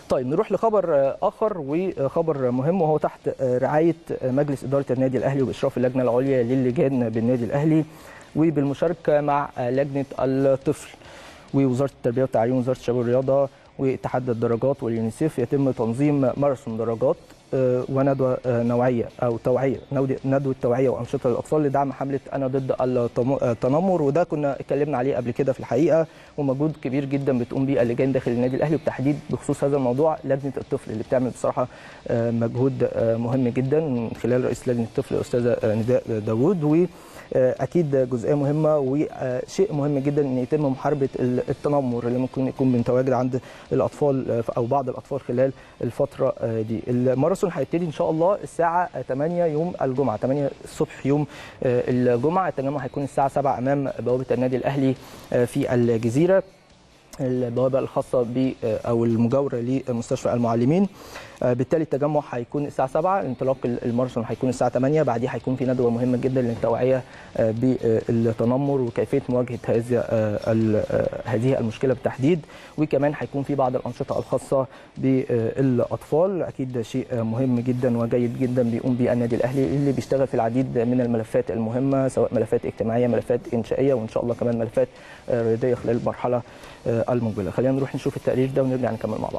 طيب نروح لخبر اخر وخبر مهم وهو تحت رعايه مجلس اداره النادي الاهلي وباشراف اللجنه العليا للجان بالنادي الاهلي وبالمشاركه مع لجنه الطفل ووزاره التربيه والتعليم ووزاره الشباب والرياضه واتحاد الدرجات واليونيسيف يتم تنظيم ماراثون درجات وندوه نوعيه او توعيه ندوه توعيه وانشطه للاطفال لدعم حمله انا ضد التنمر وده كنا اتكلمنا عليه قبل كده في الحقيقه ومجهود كبير جدا بتقوم بيه اللجان داخل النادي الاهلي وبالتحديد بخصوص هذا الموضوع لجنه الطفل اللي بتعمل بصراحه مجهود مهم جدا من خلال رئيس لجنه الطفل الاستاذه نداء داوود و اكيد جزئيه مهمه وشيء مهم جدا ان يتم محاربه التنمر اللي ممكن يكون متواجد عند الاطفال او بعض الاطفال خلال الفتره دي الماراثون هيبتدي ان شاء الله الساعه 8 يوم الجمعه 8 الصبح يوم الجمعه التجمع هيكون الساعه 7 امام بوابه النادي الاهلي في الجزيره البوابه الخاصه ب او المجاوره لمستشفى المعلمين بالتالي التجمع هيكون الساعه 7 انطلاق الماراثون هيكون الساعه 8 بعديه هيكون في ندوه مهمه جدا للتوعيه بالتنمر وكيفيه مواجهه هذه هذه المشكله بالتحديد وكمان هيكون في بعض الانشطه الخاصه بالاطفال اكيد شيء مهم جدا وجيد جدا بيقوم به النادي الاهلي اللي بيشتغل في العديد من الملفات المهمه سواء ملفات اجتماعيه ملفات انشائيه وان شاء الله كمان ملفات رياضيه خلال المرحله المقبله خلينا نروح نشوف التقرير ده ونرجع نكمل مع بعض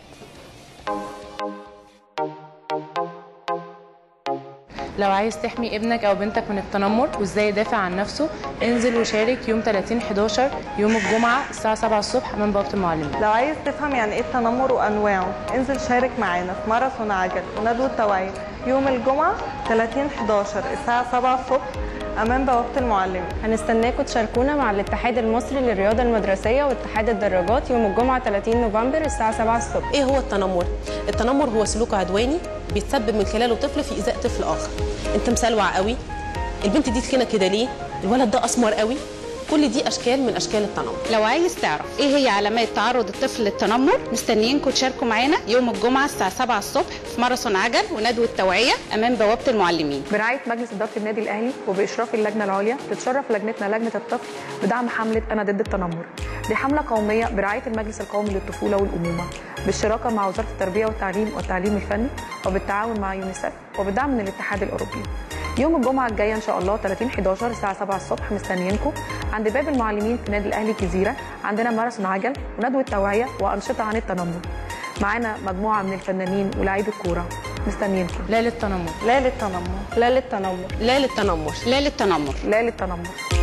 لو عايز تحمي ابنك او بنتك من التنمر وازاي يدافع عن نفسه انزل وشارك يوم 30 11 يوم الجمعه الساعه 7 الصبح امام بوابه المعلمين لو عايز تفهم يعني ايه التنمر وانواعه انزل شارك معانا في ماراثون عجل وندوه توعيه يوم الجمعه 30 11 الساعه 7 الصبح امام بوابه المعلمين هنستناكم تشاركونا مع الاتحاد المصري للرياضه المدرسيه واتحاد الدراجات يوم الجمعه 30 نوفمبر الساعه 7 الصبح ايه هو التنمر التنمر هو سلوك عدواني بيتسبب من خلاله طفل في ايذاء طفل اخر انت مسلوع قوي البنت دي تخينه كده ليه الولد ده اسمر قوي كل دي اشكال من اشكال التنمر لو عايز تعرف ايه هي علامات تعرض الطفل للتنمر مستنيينكم تشاركوا معانا يوم الجمعه الساعه 7 الصبح في ماراثون عجل وندوه توعيه امام بوابه المعلمين برعايه مجلس اداره النادي الاهلي وباشراف اللجنه العليا تتشرف لجنتنا لجنه الطفل بدعم حمله انا ضد التنمر دي حمله قوميه برعايه المجلس القومي للطفوله والامومه بالشراكه مع وزاره التربيه والتعليم والتعليم الفني وبالتعاون مع يونيسف وبدعم من الاتحاد الاوروبي يوم الجمعه الجايه ان شاء الله 30 11 الساعه 7 الصبح مستنيينكم عند باب المعلمين في نادي الاهلي الجزيره عندنا ماراثون عجل وندوه توعيه وانشطه عن التنمر معانا مجموعه من الفنانين ولاعيبي الكوره مستنيينكم لا للتنمر لا للتنمر لا للتنمر لا للتنمر لا للتنمر لا للتنمر